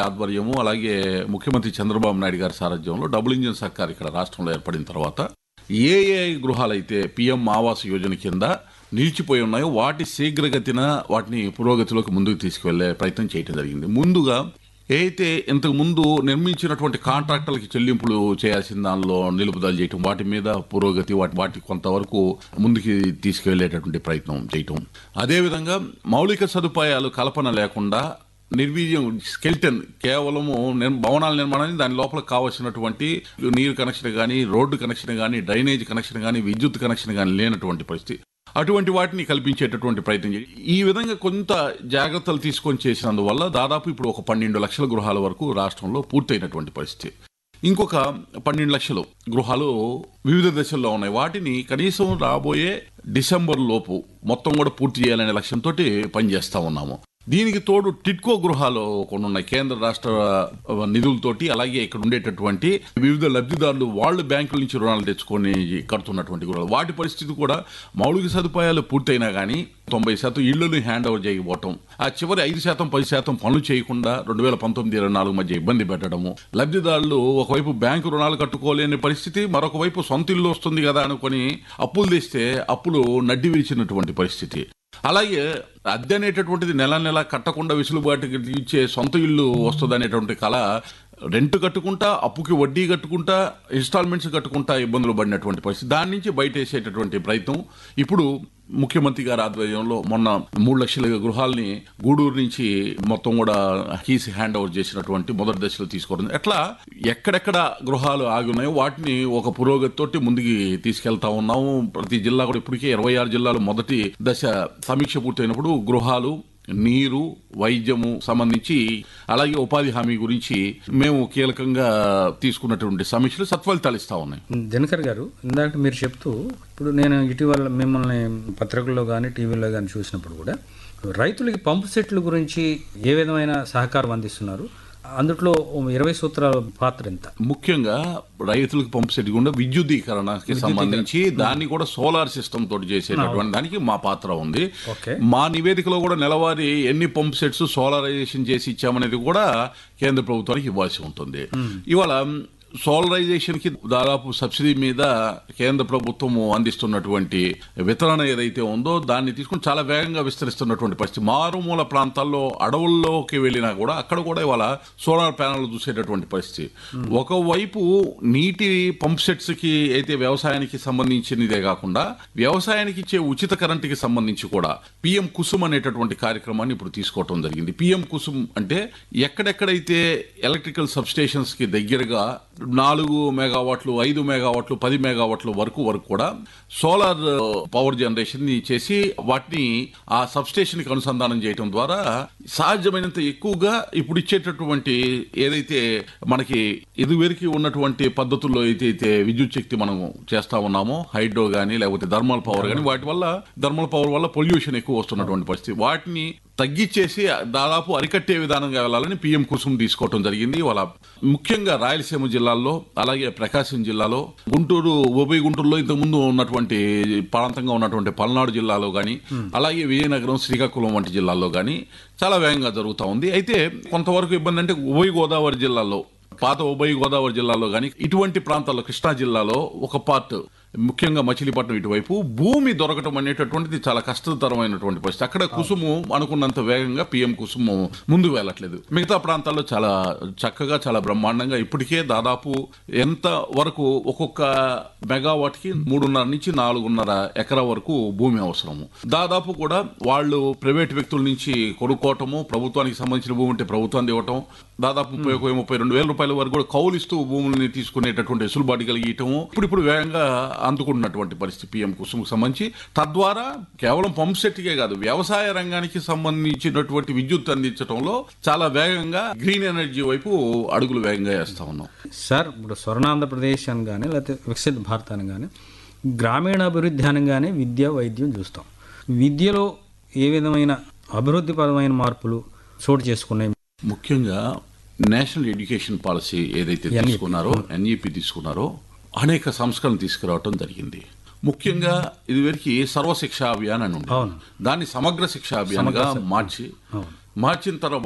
ఆధ్వర్యము అలాగే ముఖ్యమంత్రి చంద్రబాబు నాయుడు గారి సారథ్యంలో డబుల్ ఇంజిన్ సర్కార్ ఇక్కడ రాష్ట్రంలో ఏర్పడిన తర్వాత ఏ ఏ గృహాలైతే పిఎం ఆవాస్ యోజన కింద నిలిచిపోయి ఉన్నాయో వాటి శీఘ్రగతిన వాటిని పురోగతిలోకి ముందుకు తీసుకువెళ్లే ప్రయత్నం చేయడం జరిగింది ముందుగా అయితే ఇంతకు ముందు నిర్మించినటువంటి కాంట్రాక్టర్లకి చెల్లింపులు చేయాల్సిన దానిలో నిలుపుదల చేయటం వాటి మీద పురోగతి వాటి వాటి కొంతవరకు ముందుకి తీసుకువెళ్లేటటువంటి ప్రయత్నం చేయటం అదేవిధంగా మౌలిక సదుపాయాలు కల్పన లేకుండా నిర్వీర్యం స్కెల్టన్ కేవలము నిర్- భవనాల నిర్మాణానికి దాని లోపల కావాల్సినటువంటి నీరు కనెక్షన్ కానీ రోడ్డు కనెక్షన్ కానీ డ్రైనేజ్ కనెక్షన్ కానీ విద్యుత్ కనెక్షన్ కానీ లేనటువంటి పరిస్థితి అటువంటి వాటిని కల్పించేటటువంటి ప్రయత్నం చేయాలి ఈ విధంగా కొంత జాగ్రత్తలు తీసుకొని చేసినందువల్ల దాదాపు ఇప్పుడు ఒక పన్నెండు లక్షల గృహాల వరకు రాష్ట్రంలో పూర్తయినటువంటి పరిస్థితి ఇంకొక పన్నెండు లక్షలు గృహాలు వివిధ దశల్లో ఉన్నాయి వాటిని కనీసం రాబోయే డిసెంబర్ లోపు మొత్తం కూడా పూర్తి చేయాలనే లక్ష్యంతో పనిచేస్తా ఉన్నాము దీనికి తోడు టిట్కో గృహాలు కొన్ని ఉన్నాయి కేంద్ర రాష్ట్ర నిధులతోటి అలాగే ఇక్కడ ఉండేటటువంటి వివిధ లబ్ధిదారులు వాళ్ళు బ్యాంకుల నుంచి రుణాలు తెచ్చుకొని కడుతున్నటువంటి గృహాలు వాటి పరిస్థితి కూడా మౌలిక సదుపాయాలు పూర్తయినా కానీ తొంభై శాతం ఇళ్లను హ్యాండ్ ఓవర్ చేయకపోవటం ఆ చివరి ఐదు శాతం పది శాతం పనులు చేయకుండా రెండు వేల పంతొమ్మిది ఇరవై నాలుగు మధ్య ఇబ్బంది పెట్టడము లబ్ధిదారులు ఒకవైపు బ్యాంకు రుణాలు కట్టుకోలేని పరిస్థితి మరొక వైపు సొంత ఇల్లు వస్తుంది కదా అనుకొని అప్పులు తెస్తే అప్పులు నడ్డి విరిచినటువంటి పరిస్థితి అలాగే అద్దె అనేటటువంటిది నెల నెల కట్టకుండా విసులుబాటుకి ఇచ్చే సొంత ఇల్లు వస్తుంది అనేటువంటి కళ రెంట్ కట్టుకుంటా అప్పుకి వడ్డీ కట్టుకుంటా ఇన్స్టాల్మెంట్స్ కట్టుకుంటా ఇబ్బందులు పడినటువంటి పరిస్థితి దాని నుంచి బయటేసేటటువంటి ప్రయత్నం ఇప్పుడు ముఖ్యమంత్రి గారి ఆధ్వర్యంలో మొన్న మూడు లక్షల గృహాలని గూడూరు నుంచి మొత్తం కూడా కీస్ హ్యాండ్ ఓవర్ చేసినటువంటి మొదటి దశలో తీసుకోవడం ఎట్లా ఎక్కడెక్కడ గృహాలు ఆగి ఉన్నాయో వాటిని ఒక పురోగతితోటి ముందుకి తీసుకెళ్తా ఉన్నాము ప్రతి జిల్లా కూడా ఇప్పటికే ఇరవై ఆరు జిల్లాలు మొదటి దశ సమీక్ష పూర్తయినప్పుడు గృహాలు నీరు వైద్యము సంబంధించి అలాగే ఉపాధి హామీ గురించి మేము కీలకంగా తీసుకున్నటువంటి సమీక్షలు సత్ఫలితాలు ఇస్తా ఉన్నాయి దినకర్ గారు ఇందాక మీరు చెప్తూ ఇప్పుడు నేను ఇటీవల మిమ్మల్ని పత్రికల్లో కానీ టీవీలో కానీ చూసినప్పుడు కూడా రైతులకి పంపు సెట్ల గురించి ఏ విధమైన సహకారం అందిస్తున్నారు అందుట్లో ఇరవై సూత్రాల పాత్ర ఎంత ముఖ్యంగా రైతులకు పంపు సెట్ గుండా విద్యుదీకరణకి సంబంధించి దాన్ని కూడా సోలార్ సిస్టమ్ తోటి చేసేటటువంటి దానికి మా పాత్ర ఉంది ఓకే మా నివేదికలో కూడా నెలవారీ ఎన్ని పంప్ సెట్స్ సోలారైజేషన్ చేసి ఇచ్చామనేది కూడా కేంద్ర ప్రభుత్వానికి ఇవ్వాల్సి ఉంటుంది ఇవాళ సోలరైజేషన్ కి దాదాపు సబ్సిడీ మీద కేంద్ర ప్రభుత్వము అందిస్తున్నటువంటి వితరణ ఏదైతే ఉందో దాన్ని తీసుకుని చాలా వేగంగా విస్తరిస్తున్నటువంటి పరిస్థితి మారుమూల ప్రాంతాల్లో అడవుల్లోకి వెళ్ళినా కూడా అక్కడ కూడా ఇవాళ సోలార్ ప్యానల్ చూసేటటువంటి పరిస్థితి ఒకవైపు నీటి పంప్ సెట్స్ కి అయితే వ్యవసాయానికి సంబంధించినదే కాకుండా వ్యవసాయానికి ఇచ్చే ఉచిత కరెంటుకి సంబంధించి కూడా పిఎం కుసుమ్ అనేటటువంటి కార్యక్రమాన్ని ఇప్పుడు తీసుకోవటం జరిగింది పిఎం కుసుమ్ అంటే ఎక్కడెక్కడైతే ఎలక్ట్రికల్ సబ్స్టేషన్స్ కి దగ్గరగా నాలుగు మెగావాట్లు ఐదు మెగావాట్లు పది మెగావాట్ల వరకు వరకు కూడా సోలార్ పవర్ జనరేషన్ ని చేసి వాటిని ఆ సబ్స్టేషన్ కి అనుసంధానం చేయడం ద్వారా సాధ్యమైనంత ఎక్కువగా ఇప్పుడు ఇచ్చేటటువంటి ఏదైతే మనకి ఇదివరకు ఉన్నటువంటి పద్ధతుల్లో అయితే అయితే విద్యుత్ శక్తి మనం చేస్తా ఉన్నామో హైడ్రో గానీ లేకపోతే థర్మల్ పవర్ గానీ వాటి వల్ల థర్మల్ పవర్ వల్ల పొల్యూషన్ ఎక్కువ వస్తున్నటువంటి పరిస్థితి వాటిని తగ్గించేసి దాదాపు అరికట్టే విధానంగా వెళ్ళాలని పిఎం కుసుమ్ తీసుకోవటం జరిగింది వాళ్ళ ముఖ్యంగా రాయలసీమ జిల్లాల్లో అలాగే ప్రకాశం జిల్లాలో గుంటూరు ఉభయ గుంటూరులో ఇంతకు ముందు ఉన్నటువంటి ప్రాంతంగా ఉన్నటువంటి పల్నాడు జిల్లాలో గాని అలాగే విజయనగరం శ్రీకాకుళం వంటి జిల్లాల్లో గాని చాలా వేగంగా జరుగుతూ ఉంది అయితే కొంతవరకు ఇబ్బంది అంటే ఉభయ గోదావరి జిల్లాలో పాత ఉభయ గోదావరి జిల్లాలో గాని ఇటువంటి ప్రాంతాల్లో కృష్ణా జిల్లాలో ఒక పార్ట్ ముఖ్యంగా మచిలీపట్నం ఇటువైపు భూమి దొరకటం అనేటటువంటిది చాలా కష్టతరమైనటువంటి పరిస్థితి అక్కడ కుసుము అనుకున్నంత వేగంగా పిఎం కుసుము ముందుకు వెళ్ళట్లేదు మిగతా ప్రాంతాల్లో చాలా చక్కగా చాలా బ్రహ్మాండంగా ఇప్పటికే దాదాపు ఎంత వరకు ఒక్కొక్క మెగావాట్ కి మూడున్నర నుంచి నాలుగున్నర ఎకరా వరకు భూమి అవసరము దాదాపు కూడా వాళ్ళు ప్రైవేట్ వ్యక్తుల నుంచి కొనుక్కోవటము ప్రభుత్వానికి సంబంధించిన భూమి ఉంటే ప్రభుత్వాన్ని ఇవ్వటం దాదాపు ముప్పై ఒక ముప్పై రెండు వేల రూపాయల వరకు కూడా కౌలిస్తూ భూముల్ని తీసుకునేటటువంటి వెసులుబాటు కలిగియటము ఇప్పుడు ఇప్పుడు వేగంగా అందుకుంటున్నటువంటి పరిస్థితి పిఎం కుసుమ్కి సంబంధించి తద్వారా కేవలం పంప్ సెట్కే కాదు వ్యవసాయ రంగానికి సంబంధించినటువంటి విద్యుత్ అందించడంలో చాలా వేగంగా గ్రీన్ ఎనర్జీ వైపు అడుగులు వేగంగా వేస్తా ఉన్నాం సార్ ఇప్పుడు స్వర్ణాంధ్రప్రదేశ్ అని కానీ లేకపోతే వికసిత భారత్ అని కానీ గ్రామీణాభివృద్ధి అనగానే విద్య వైద్యం చూస్తాం విద్యలో ఏ విధమైన అభివృద్ధిపరమైన మార్పులు చోటు చేసుకున్నాయి ముఖ్యంగా నేషనల్ ఎడ్యుకేషన్ పాలసీ ఏదైతే తీసుకున్నారో ఎన్ఈపి తీసుకున్నారో అనేక సంస్కరణలు తీసుకురావటం జరిగింది ముఖ్యంగా ఇదివరకు సర్వశిక్ష అభియాన్ అని ఉంది అవును దాన్ని సమగ్ర శిక్షా అభియాన్గా మార్చి మార్చిన తర్వాత